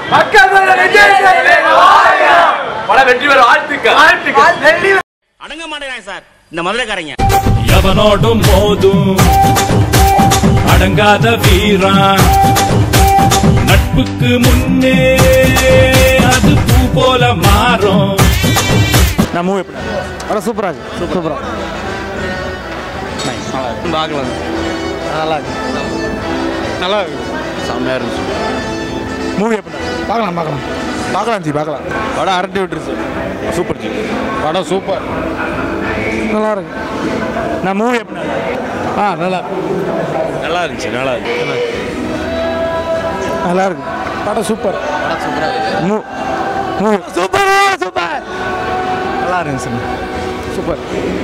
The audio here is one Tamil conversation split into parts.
பல வெற்றி பெற வாழ்த்துக்கள் அடங்க மாட்டேங்கிறாங்க சார் இந்த மதுரைக்காரங்க எவனோடும் மோதும் அடங்காத வீரா நட்புக்கு முன்னே அது பூ போல மாறும் நான் மூவி எப்படி படம் சூப்பராக இருக்கு சூப்பரா பார்க்கலாம் நல்லா இருக்கு நல்லா இருக்கு செம்மையா இருந்துச்சு மூவி எப்படி பார்க்கலாம் பார்க்கலாம் பார்க்கலாம் ஜி பார்க்கலாம் படம் அரட்டி விட்டுருச்சு சூப்பர் ஜி படம் சூப்பர் நல்லா இருக்கு நான் மூவி எப்படி ஆ நல்லா இருக்கு நல்லா இருந்துச்சு நல்லா இருந்துச்சு நல்லா இருக்கு படம் சூப்பர் படம் சூப்பரா மூ மூவி சூப்பர் சூப்பர் நல்லா இருந்துச்சு சூப்பர்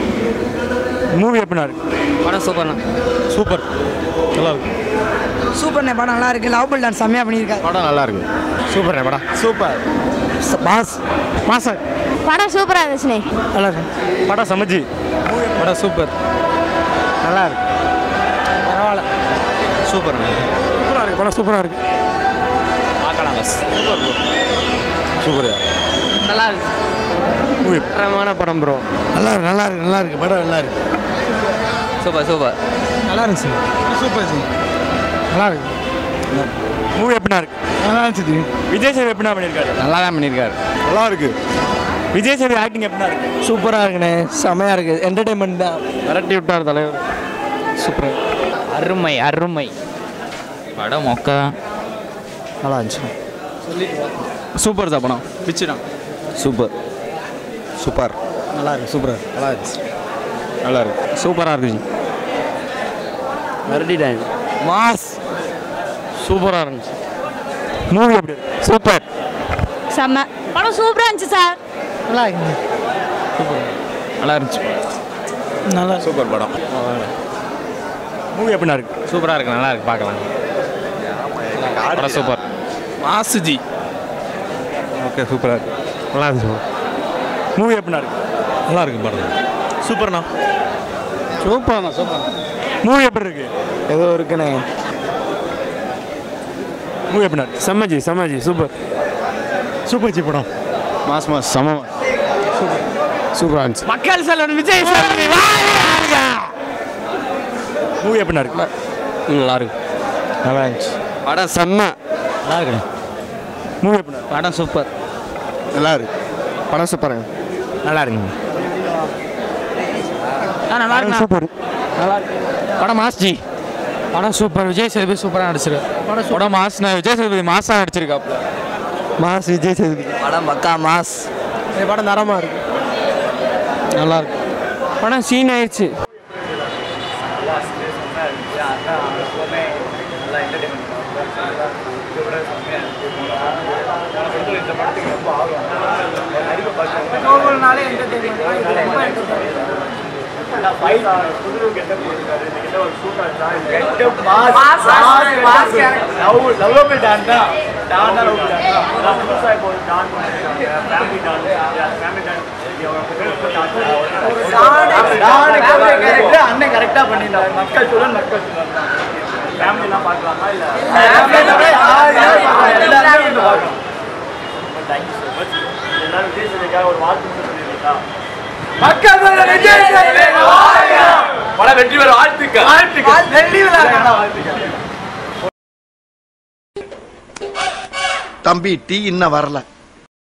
மூவி எப்படி இருக்கு படம் சூப்பர்ண்ணா சூப்பர் நல்லா இருக்கு சூப்பர்ண்ணே படம் நல்லா இருக்கு லவ் பில் டான்ஸ் செம்மையா பண்ணியிருக்காரு படம் நல்லா இருக்கு சூப்பர் படம் சூப்பர் மாஸ் மாசா படம் சூப்பராக இருந்துச்சுண்ணே நல்லா இருக்கு படம் சமஜி படம் சூப்பர் நல்லா இருக்கு பரவாயில்ல சூப்பர் சூப்பராக இருக்கு படம் சூப்பராக இருக்கு பார்க்கலாம் பஸ் சூப்பர் நல்லா இருக்கு மூவி தரமான படம் ப்ரோ நல்லா இருக்கு நல்லா இருக்கு நல்லா இருக்கு படம் நல்லா இருக்கு சூப்பர் சூப்பர் நல்லா இருந்துச்சு சூப்பர் ஜி நல்லா இருக்கு மூவி எப்படினா இருக்கு நல்லா இருந்துச்சு விஜய் சேவை எப்படினா பண்ணியிருக்காரு நல்லா தான் பண்ணியிருக்காரு நல்லா இருக்கு விஜய் சேவை ஆக்டிங் எப்படினா இருக்கு சூப்பராக இருக்குண்ணே செமையாக இருக்கு என்டர்டைன்மெண்ட் தான் விரட்டி விட்டார் தலைவர் சூப்பர் அருமை அருமை படம் மொக்க நல்லா இருந்துச்சு சூப்பர் தான் படம் பிச்சுதான் சூப்பர் சூப்பர் நல்லா இருக்கு சூப்பர் நல்லா இருந்துச்சு நல்லா இருக்கு சூப்பராக இருக்கு மறுபடி டைம் மாஸ் சூப்பராக இருந்துச்சு மூவி எப்படி இருக்கு சூப்பர் செம்ம படம் சூப்பராக இருந்துச்சு சார் நல்லா இருக்கு நல்லா இருந்துச்சு நல்லா சூப்பர் படம் மூவி எப்படினா இருக்கு சூப்பராக இருக்கு நல்லா இருக்கு பார்க்கலாம் படம் சூப்பர் மாசு ஜி ஓகே சூப்பராக இருக்கு நல்லா இருந்துச்சு மூவி எப்படினா இருக்கு நல்லா இருக்கு படம் சூப்பர்ண்ணா சூப்பர்ண்ணா சூப்பர் மூவி எப்படி இருக்கு ஏதோ இருக்குண்ணே மூவி எப்படினா இருக்கு செம்மஜி செம்மஜி சூப்பர் சூப்பர் ஜி படம் மாஸ் மாஸ் சம சூப்பராக இருந்துச்சு மக்கள் செல்வன் விஜய் மூவி எப்படினா இருக்கு நல்லா இருக்கு நல்லா இருந்துச்சு படம் செம்ம நல்லா இருக்கு மூவி எப்படினா படம் சூப்பர் நல்லா இருக்கு படம் சூப்பர் நல்லா இருக்குங்க நல்லா இருக்கு சூப்பர் படம் மாஸ் ஜி படம் சூப்பர் விஜய் சேதுபதி சூப்பராக நடிச்சிருக்கு படம் மாஸ்னா விஜய் சேதுபதி மாசா நடிச்சிருக்காப்ல மாஸ் விஜய் சேதுபதி படம் பக்கா மாஸ் இந்த படம் தரமாக இருக்கு நல்லா இருக்கு படம் சீன் ஆயிடுச்சு அண்ணன் கரெக்டா பண்ணிருந்தாரு மக்கள் சொல்லுங்க மக்கள் சொல்லுங்க ஃபேமிலி எல்லாம் பார்க்கலாமா இல்ல எல்லாருமே வந்து பார்க்கணும் தேங்க்யூ ஸோ மச் எல்லாரும் விஜய் சேவைக்காக ஒரு வாழ்த்து மட்டும் சொல்லிடுறீங்களா மக்கள் விஜய் பல வெற்றி பெற வாழ்த்துக்கள் வாழ்த்துக்கள் வெள்ளி வாழ்த்துக்கள் தம்பி டீ இன்னும் வரல